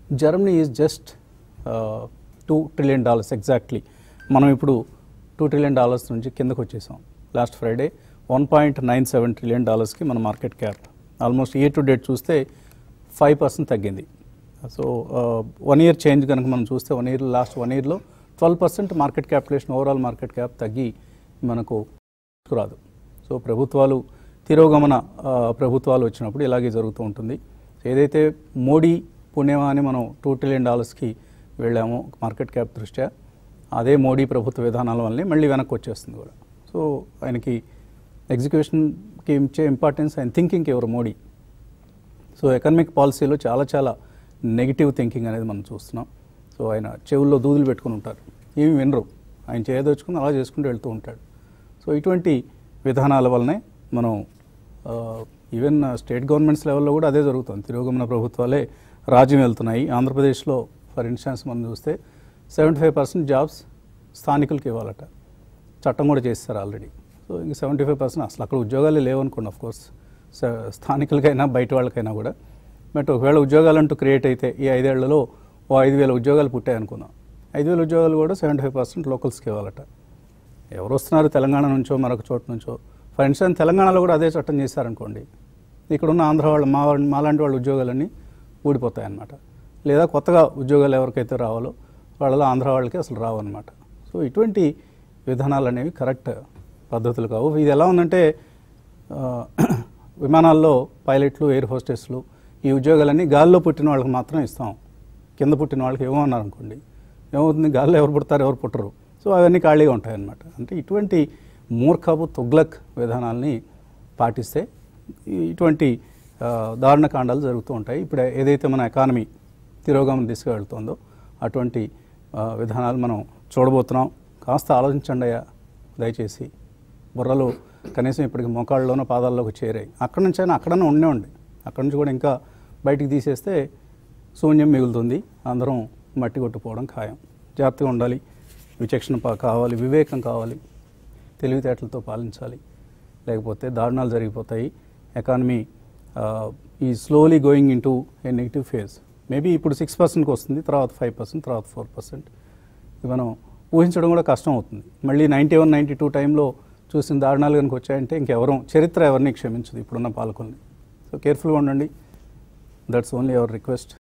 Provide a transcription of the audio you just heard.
Germany is just two trillion dollars exactly మనం ఇప్పుడు two trillion dollars నుంచి కిందకు వచ్చేసాం last Friday one point nine seven trillion డాలర్స్కి మన market cap almost year to date చూస్తే ఫైవ్ పర్సెంట్ తగ్గింది సో వన్ ఇయర్ చేంజ్ కనుక మనం చూస్తే వన్ ఇయర్ లాస్ట్ వన్ ఇయర్లో twelve percent market capitalization overall market cap తగ్గి మనకు రాదు సో ప్రభుత్వాలు తిరోగమన ఆ, ప్రభుత్వాలు వచ్చినప్పుడు ఇలాగే జరుగుతూ ఉంటుంది ఏదైతే మోడీ పుణ్యమా అని మనం టూ ట్రిలియన్ డాలర్స్కి వెళ్ళామో మార్కెట్ క్యాప్ దృష్ట్యా అదే మోడీ ప్రభుత్వ విధానాల వల్లనే మళ్ళీ వెనక్కి వచ్చేస్తుంది కూడా సో ఆయనకి ఎగ్జిక్యూషన్కి ఇచ్చే ఇంపార్టెన్స్ ఆయన థింకింగ్కి ఎవరు మోడీ సో ఎకనామిక్ పాలసీలో చాలా చాలా నెగిటివ్ థింకింగ్ అనేది మనం చూస్తున్నాం సో ఆయన చెవుల్లో దూదులు పెట్టుకుని ఉంటారు ఏమి వినరు ఆయన చేయదలుచుకుని అలా చేసుకుంటూ వెళ్తూ ఉంటాడు సో ఇటువంటి విధానాల వల్లనే మనం ఈవెన్ స్టేట్ గవర్నమెంట్స్ లెవెల్లో కూడా అదే జరుగుతుంది తిరోగమన ప్రభుత్వాలే రాజ్యం వెళ్తున్నాయి ఆంధ్రప్రదేశ్లో ఫర్ ఇన్స్టాన్స్ మనం చూస్తే సెవెంటీ ఫైవ్ పర్సెంట్ జాబ్స్ స్థానికులకి ఇవ్వాలట చట్టం కూడా చేస్తారు ఆల్రెడీ సో ఇంక సెవెంటీ ఫైవ్ పర్సెంట్ అసలు అక్కడ ఉద్యోగాలే లేవనుకోండి ఆఫ్ కోర్స్ స్థానికులకైనా బయట వాళ్ళకైనా కూడా బట్ ఒకవేళ ఉద్యోగాలు అంటూ క్రియేట్ అయితే ఈ ఐదేళ్లలో ఓ ఐదు వేల ఉద్యోగాలు పుట్టాయి అనుకుందాం ఐదు వేల ఉద్యోగాలు కూడా సెవెంటీ ఫైవ్ పర్సెంట్ లోకల్స్కి ఇవ్వాలట ఎవరు వస్తున్నారు తెలంగాణ నుంచో మరొక చోట నుంచో ఫర్ ఇన్స్టెన్స్ తెలంగాణలో కూడా అదే చట్టం చేశారనుకోండి ఇక్కడున్న ఆంధ్ర వాళ్ళు మా వాళ్ళ- మాలాంటి వాళ్ళ ఉద్యోగాలన్నీ ఊడిపోతాయి అన్నమాట లేదా కొత్తగా ఉద్యోగాలు ఎవరికైతే రావాలో వాళ్ళలో ఆంధ్ర వాళ్ళకి అసలు రావన్నమాట సో ఇటువంటి విధానాలు అనేవి కరెక్ట్ పద్ధతులు కావు ఇది ఎలా ఉందంటే ఆ, విమానాల్లో పైలట్లు ఎయిర్ హోస్టెస్లు ఈ ఉద్యోగాలన్నీ గాల్లో పుట్టిన వాళ్ళకి మాత్రం ఇస్తాం కింద పుట్టిన వాళ్ళకి ఏమో అన్నారు అనుకోండి ఏమవుతుంది గాల్లో ఎవరు పుడతారు ఎవరు పుట్టరు సో అవన్నీ ఖాళీగా ఉంటాయి అన్నమాట అంటే ఇటువంటి మూర్ఖపు తుగ్లక్ విధానాల్ని పాటిస్తే ఈ- ఇటువంటి ఆ, దారుణ కాండాలు జరుగుతూ ఉంటాయి ఇప్పుడు ఏదైతే మన ఎకానమీ తిరోగమన దిశగా వెళ్తుందో అటువంటి ఆ, విధానాలు మనం చూడబోతున్నాం కాస్త ఆలోచించండి అయ్యా దయచేసి బుర్రలు కనీసం ఇప్పటికి మోకాళ్ళలోనో పాదాల్లోకి చేరాయి అక్కడి నుంచి అయినా అక్కడనే ఉండేవండి అక్కడి నుంచి కూడా ఇంకా బయటికి తీసేస్తే శూన్యం మిగులుతుంది అందరం మట్టి కొట్టుకోవడం ఖాయం జాగ్రత్తగా ఉండాలి విచక్షణ పా- కావాలి వివేకం కావాలి తెలివితేటలతో పాలించాలి లేకపోతే దారుణాలు జరిగిపోతాయి ఎకానమీ ఈ slowly going into a negative phase maybe ఇప్పుడు సిక్స్ పర్సెంట్కి వస్తుంది తర్వాత ఫైవ్ పర్సెంట్ తర్వాత ఫోర్ పర్సెంట్ ఇది మనం ఊహించడం కూడా కష్టం అవుతుంది మళ్ళీ నైంటీ వన్ నైంటీ టూ టైంలో చూసిన దారుణాలు కనుక వచ్చాయంటే ఇంకెవరూ చరిత్ర ఎవరిని క్షమించదు ఇప్పుడున్న పాలకుల్ని సో కేర్ఫుల్గా ఉండండి దట్స్ ఓన్లీ అవర్ రిక్వెస్ట్